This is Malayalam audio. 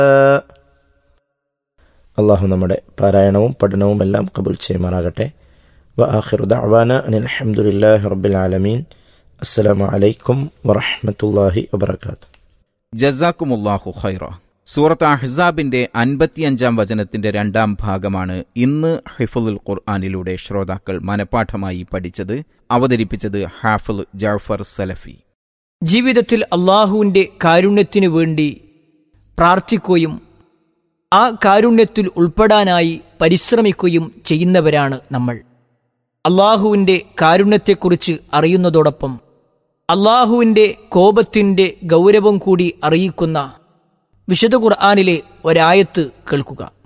അള്ളാഹു നമ്മുടെ പാരായണവും പഠനവും എല്ലാം കബൂൽ ചെയ്യുമാറാകട്ടെ വ ആഖിറു ദഅവാന അനിൽ ഹംദുലില്ലാഹി റബ്ബിൽ ആലമീൻ അസ്സലാമു അലൈക്കും വറഹ്മത്തുള്ളാഹി വബറകാതുഹു ജസാക്കുമുല്ലാഹു ഖൈറ സൂറത്ത് അഹ്സാബിന്റെ അൻപത്തിയഞ്ചാം വചനത്തിന്റെ രണ്ടാം ഭാഗമാണ് ഇന്ന് ഹിഫുൽ ഖുർആാനിലൂടെ ശ്രോതാക്കൾ മനപാഠമായി പഠിച്ചത് അവതരിപ്പിച്ചത് ഹാഫിൽ ജാഫർ സലഫി ജീവിതത്തിൽ അള്ളാഹുവിൻ്റെ കാരുണ്യത്തിനു വേണ്ടി പ്രാർത്ഥിക്കുകയും ആ കാരുണ്യത്തിൽ ഉൾപ്പെടാനായി പരിശ്രമിക്കുകയും ചെയ്യുന്നവരാണ് നമ്മൾ അള്ളാഹുവിൻ്റെ കാരുണ്യത്തെക്കുറിച്ച് അറിയുന്നതോടൊപ്പം അള്ളാഹുവിൻ്റെ കോപത്തിൻ്റെ ഗൗരവം കൂടി അറിയിക്കുന്ന വിശുദ്ധ ഖുർആാനിലെ ഒരായത്ത് കേൾക്കുക